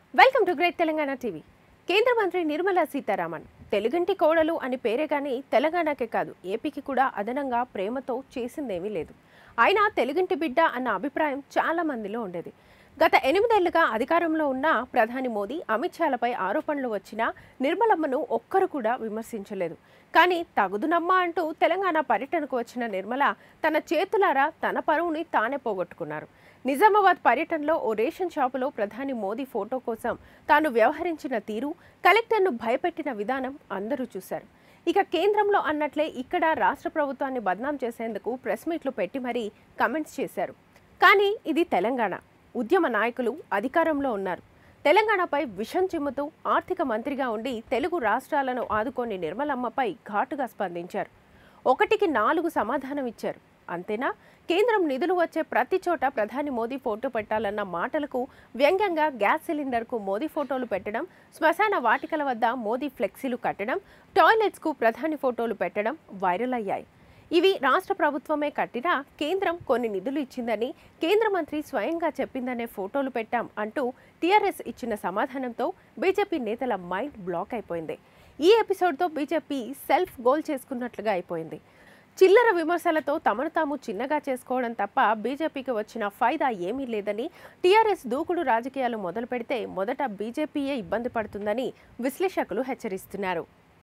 welcome to great Telangana TV కేంద్ర మంత్రి నిర్మలా సీతారామన్ తెలుగింటి కోడలు అని పేరే కానీ తెలంగాణకే కాదు ఏపీకి కూడా అదనంగా ప్రేమతో చేసిందేమీ లేదు ఆయన తెలుగింటి బిడ్డ అన్న అభిప్రాయం చాలా మందిలో ఉండేది గత ఎనిమిదేళ్లుగా అధికారంలో ఉన్న ప్రధాని మోదీ అమిత్ షాలపై ఆరోపణలు వచ్చినా నిర్మలమ్మను ఒక్కరు కూడా విమర్శించలేదు కానీ తగుదునమ్మా అంటూ తెలంగాణ పర్యటనకు వచ్చిన నిర్మల తన చేతులారా తన పరువుని తానే పోగొట్టుకున్నారు నిజామాబాద్ పర్యటనలో ఓ రేషన్ షాపులో ప్రధాని మోదీ ఫోటో కోసం తాను వ్యవహరించిన తీరు కలెక్టర్ను భయపెట్టిన విధానం అందరూ చూశారు ఇక కేంద్రంలో అన్నట్లే ఇక్కడ రాష్ట్ర ప్రభుత్వాన్ని బద్నాం చేసేందుకు ప్రెస్ మీట్లు పెట్టి మరీ కమెంట్స్ చేశారు కానీ ఇది తెలంగాణ ఉద్యమ నాయకులు అధికారంలో ఉన్నారు తెలంగాణపై విషం చిమ్ముతూ ఆర్థిక మంత్రిగా ఉండి తెలుగు రాష్ట్రాలను ఆదుకొని నిర్మలమ్మపై ఘాటుగా స్పందించారు ఒకటికి నాలుగు సమాధానం ఇచ్చారు అంతేనా కేంద్రం నిధులు వచ్చే ప్రతి చోట ప్రధాని మోదీ ఫోటో పెట్టాలన్న మాటలకు వ్యంగ్యంగా గ్యాస్ సిలిండర్కు మోదీ ఫోటోలు పెట్టడం శ్మశాన వాటికల వద్ద మోదీ ఫ్లెక్సీలు కట్టడం టాయిలెట్స్కు ప్రధాని ఫోటోలు పెట్టడం వైరల్ అయ్యాయి ఇవి రాష్ట్ర ప్రభుత్వమే కట్టినా కేంద్రం కొన్ని నిధులు ఇచ్చిందని కేంద్ర మంత్రి స్వయంగా చెప్పిందనే ఫోటోలు పెట్టాం అంటూ టీఆర్ఎస్ ఇచ్చిన సమాధానంతో బీజేపీ నేతల మైండ్ బ్లాక్ అయిపోయింది ఈ ఎపిసోడ్తో బీజేపీ సెల్ఫ్ గోల్ చేసుకున్నట్లుగా అయిపోయింది చిల్లర విమర్శలతో తమను తాము చిన్నగా చేసుకోవడం తప్ప బీజేపీకి వచ్చిన ఫైదా ఏమీ లేదని టీఆర్ఎస్ దూకుడు రాజకీయాలు మొదలు పెడితే మొదట బీజేపీయే ఇబ్బంది పడుతుందని విశ్లేషకులు హెచ్చరిస్తున్నారు